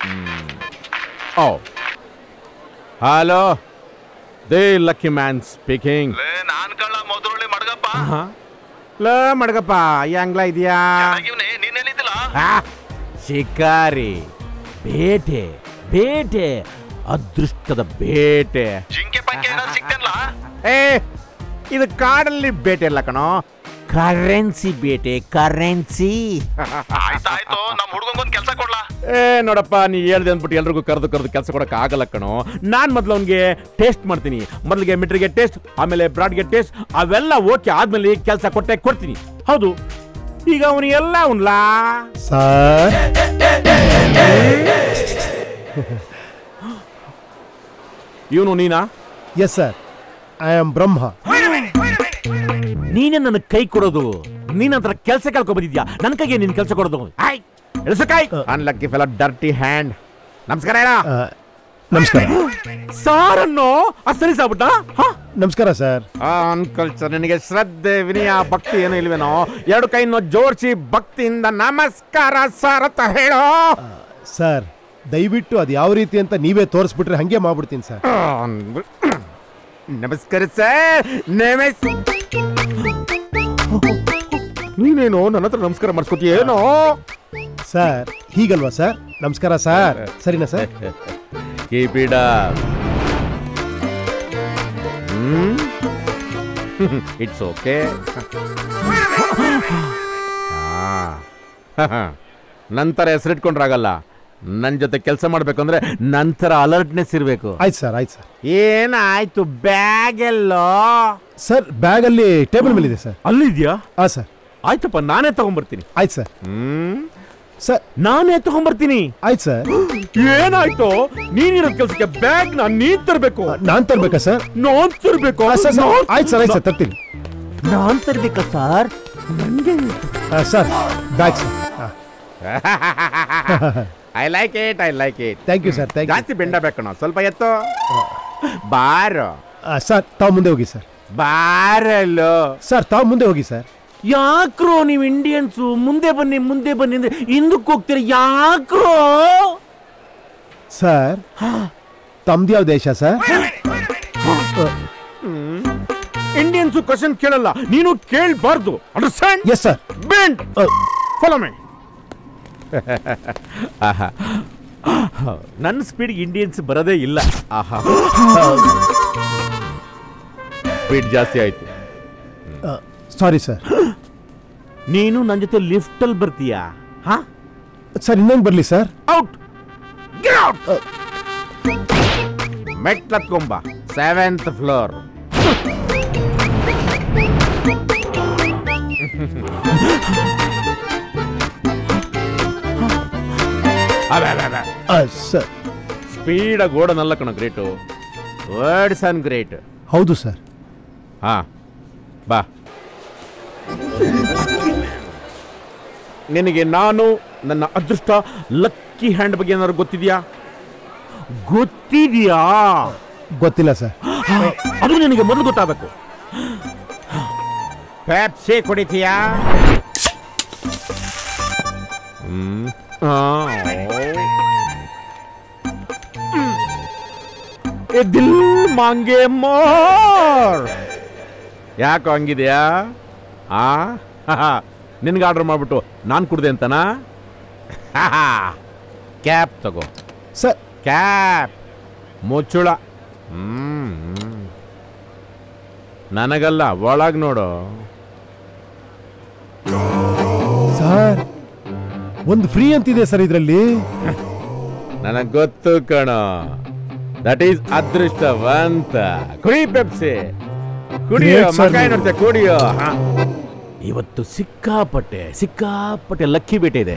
O hello the lucky man speaking ಲೇ ನಾನ್ ಕಳ್ಳ ಮೊದಲೊಳ್ಳೆ ಮಡ್ಗಪ್ಪ ಲೋ ಮಡಗಪ್ಪ ಹೆಂಗ್ಲ ಇದೆಯಾ ಇವ್ನೆ ನೀನೆಲ್ಲಿದ್ದಿಲ್ಲ ಶಿಕಾರಿ ಬೇಟೆ ಬೇಟೆ ಅದೃಷ್ಟದ ಬೇಟೆ ಜಿಂಕೆ ಪಂಕೆ ಏನಾದ್ರು ಸಿಕ್ತಲ್ಲ ಏ ಇದು ಕಾಡಲ್ಲಿ ಬೇಟೆ ಅಲ್ಲ ಕಣೋ ಕರೆನ್ಸಿ ಬೇಟೆ ಕರೆನ್ಸಿ ಆಯ್ತಾಯ್ತು ನಮ್ ಹುಡ್ಗಂಗೊಂದ್ ಕೆಲ್ಸ ಕೊಡ್ಲಾ ಏ ನೋಡಪ್ಪ ನೀ ಹೇಳ್ದೆ ಅಂದ್ಬಿಟ್ಟು ಎಲ್ರಿಗೂ ಕರೆದು ಕರೆದು ಕೆಲಸ ಕೊಡಕ್ ಆಗಲ್ಲ ಕಣೋ ನಾನ್ ಮೊದ್ಲು ಅವ್ನಿಗೆ ಟೇಸ್ಟ್ ಮಾಡ್ತೀನಿ ಮೊದಲಿಗೆ ಮಿಟ್ರಿಗೆ ಟೇಸ್ಟ್ ಆಮೇಲೆ ಬ್ರಾಡ್ಗೆ ಟೇಸ್ಟ್ ಅವೆಲ್ಲ ಓಕೆ ಆದ್ಮೇಲೆ ಕೆಲಸ ಕೊಟ್ಟೆ ಕೊಡ್ತೀನಿ ಹೌದು ಈಗ ಅವನು ಎಲ್ಲ ಉನ್ಲಾ ಸರ್ ಇವನು ನೀನಾ yes sir I am Brahma ನೀನೇ ನನ್ನ ಕೈ ಕೊಡೋದು ನೀನ್ ಹತ್ರ ಕೆಲಸ ಕೇಳ್ಕೊ ಬಂದಿದ್ಯಾ ನನ್ನ ಕೈಗೆ ನೀನ್ ಕೆಲಸ ಕೊಡೋದು ಆಯ್ ಎಳ್ಸಕಾಯ್ ಅನ್ಲಕ್ಕಿ ಫೆಲ ಡರ್ಟಿ ಹ್ಯಾಂಡ್ ನಮಸ್ಕಾರ ಹೇಳ ಆ, ನಮಸ್ಕಾರ ಸಾರನ್ನು ಅಸರಿ ಸಾಬಿಟ್ಟ ನಮಸ್ಕಾರ ಸರ್ ಅಂಕಲ್ ಸರ್ ನಿನಗೆ ಶ್ರದ್ಧೆ ವಿನಯ ಭಕ್ತಿ ಏನು ಇಲ್ವೇನೋ ಎರಡು ಕೈಯನ್ನು ಜೋಡಿಸಿ ಭಕ್ತಿಯಿಂದ ನಮಸ್ಕಾರ ಸರ್ ಅಂತ ಹೇಳೋ ಸರ್ ದಯವಿಟ್ಟು ಅದು ಯಾವ ರೀತಿ ಅಂತ ನೀವೇ ತೋರಿಸ್ಬಿಟ್ರೆ ಹಂಗೆ ಮಾಡ್ಬಿಡ್ತೀನಿ ಸರ್ ನಮಸ್ಕಾರ ಸರ್ ನಮಸ್ ನೀನೇನು ನನ್ನ ಹತ್ರ ನಮಸ್ಕಾರ ಮಾಡಿಸ್ಕೊತೀಯ ಏನೋ ಸರ್ ಹೀಗಲ್ವಾ ಸರ್ ನಮಸ್ಕಾರ ಸರ್ ಸರಿನಾ sir keep it it's okay ನಂತರ ಹೆಸರಿಟ್ಕೊಂಡ್ರಾಗಲ್ಲ ನನ್ನ ಜೊತೆ ಕೆಲಸ ಮಾಡ್ಬೇಕಂದ್ರೆ ನಂತರ ಅಲರ್ಟ್ನೆಸ್ ಇರಬೇಕು ಆಯ್ತು ಸರ್ ಆಯ್ತು ಸರ್ ಏನಾಯ್ತು ಬ್ಯಾಗ್ ಎಲ್ಲೋ ಸರ್ ಬ್ಯಾಗಲ್ಲಿ ಟೇಬಲ್ ಮೇಲಿದೆ ಸರ್ ಅಲ್ಲಿದ್ಯಾ ಹಾಂ ಸರ್ ಆಯ್ತಪ್ಪ ನಾನೇ ತಗೊಂಡ್ಬರ್ತೀನಿ ಆಯ್ತು ಸರ್ ಹ್ಮ್ ಸರ್ ನಾನೇ ತಗೊಂಡ್ಬರ್ತೀನಿ ಆಯ್ತು ಸರ್ ಏನಾಯ್ತು ನೀನಿರೋ ಕೆಲಸಕ್ಕೆ ಬ್ಯಾಗ್ ನಾನು ನೀನ್ ತರಬೇಕು ನಾನ್ ತರ್ಬೇಕಾ ಸರ್ ನಾನ್ ತರಬೇಕು ಆ, ಸರ್ ಸರ್ ಆಯ್ತು ಸರ್ ಆಯ್ತು ಸರ್ ತರ್ತೀನಿ ನಾನ್ ತರ್ಬೇಕಾ ಸರ್ ನನಗೆ ಆ, sir bag sir I like it I like it thank you sir thank you ಜಾಸ್ತಿ ಬೆಂಡ ಬೇಕು ನಾವು ಸ್ವಲ್ಪ ಎತ್ತು ಬಾರೋ ಸರ್ ತಾವು ಮುಂದೆ ಹೋಗಿ ಸರ್ ಬಾರಲ್ಲೋ ಸರ್ ತಾವು ಮುಂದೆ ಹೋಗಿ ಸರ್ ಯಾಕ್ರೋ ನೀವು ಇಂಡಿಯನ್ಸು ಮುಂದೆ ಬನ್ನಿ ಮುಂದೆ ಬನ್ನಿ ಅಂದ್ರೆ ಹಿಂದಕ್ಕೆ ಹೋಗ್ತೀರ ಯಾಕ್ರೋ ಸರ್ ತಮ್ದು ಯಾವ ದೇಶ ಸರ್ ಇಂಡಿಯನ್ಸು ಕ್ವಶನ್ ಕೇಳಲ್ಲ ನೀನು ಕೇಳಬಾರ್ದು understand yes sir bend follow me ನನ್ನ ಸ್ಪೀಡ್ ಇಂಡಿಯನ್ಸ್ ಬರೋದೇ ಇಲ್ಲ ಆಹಾ ಸ್ಪೀಡ್ ಜಾಸ್ತಿ ಆಯ್ತು ಸಾರಿ ಸರ್ ನೀನು ನನ್ನ ಜೊತೆ ಲಿಫ್ಟ್ ಅಲ್ಲಿ ಬರ್ತೀಯಾ ಹಾ ಸರ್ ಇನ್ನೊಂದು ಬರಲಿ ಸರ್ ಔಟ್ ಔಟ್ ಮೆಟ್ಲತ್ಕೊಂಬ ಸೆವೆಂತ್ ಫ್ಲೋರ್ ಸರ್ ಸ್ಪೀಡಾಗಿ ಓಡೋನಲ್ಲ ಕಣ ಗ್ರೇಟು ವರ್ಡ್ಸ್ ಅನ್ ಗ್ರೇಟ್ ಹೌದು ಸರ್ ಹಾ ಬಾ ನಿನಗೆ ನಾನು ನನ್ನ ಅದೃಷ್ಟ ಲಕ್ಕಿ ಹ್ಯಾಂಡ್ ಬಗ್ಗೆ ಏನಾದ್ರು ಗೊತ್ತಿದ್ಯಾ ಗೊತ್ತಿದ್ಯಾ ಗೊತ್ತಿಲ್ಲ ಸರ್ ಅದು ನಿನಗೆ ಮೊದಲು ಗೊತ್ತಾಗಬೇಕು ಪೆಪ್ಸಿ ಕುಡಿತೀಯಾ ಹ್ಮ್. ಆ. ಏ ದಿಲ್ ಮಾಂಗೆ ಮೋರ್ ಯಾಕೋ ಹಂಗಿದ್ಯಾ ಆ ನಿನ್ಗೆ ಆರ್ಡರ್ ಮಾಡ್ಬಿಟ್ಟು ನಾನು ಕುಡ್ದೆ ಅಂತನಾ ಕ್ಯಾಪ್ ತಗೋ ಸರ್ ಕ್ಯಾಪ್ ಮುಚ್ಚುಳ ಹ್ಮ್ ಹ್ಮ್. ನನಗಲ್ಲ ಒಳಗ್ ನೋಡು ಸರ್ ಒಂದು ಫ್ರೀ ಅಂತಿದೆ ಸರ್ ಇದರಲ್ಲಿ ನನಗ್ ಗೊತ್ತು ಕಣ ದಟ್ ಈಸ್ ಅದೃಷ್ಟವಂತ ಕುಡಿ ಪೆಪ್ಸಿ ಕುಡಿಯೋ Great, sir. ಮಕಾಯಿ ನೋಡ್ತೆ ಕುಡಿಯೋ ಹಾ. ಇವತ್ತು ಸಿಕ್ಕಾಪಟ್ಟೆ ಸಿಕ್ಕಾಪಟ್ಟೆ ಲಕ್ಕಿ ಬೇಟೆ ಇದೆ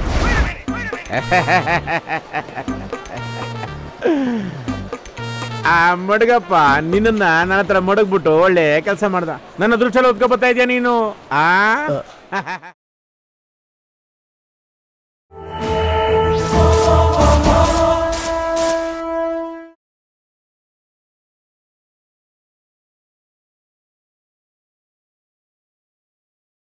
ಆ ಮಡಗಪ್ಪ ನಿನ್ನ ನನ್ನ ಹತ್ರ ಮಡಗ್ಬಿಟ್ಟು ಒಳ್ಳೆ ಕೆಲಸ ಮಾಡ್ದ ನನ್ನ ಅದೃಷ್ಟ ಓದ್ಕೊ ಬರ್ತಾ ಇದೆಯಾ ನೀನು ಆ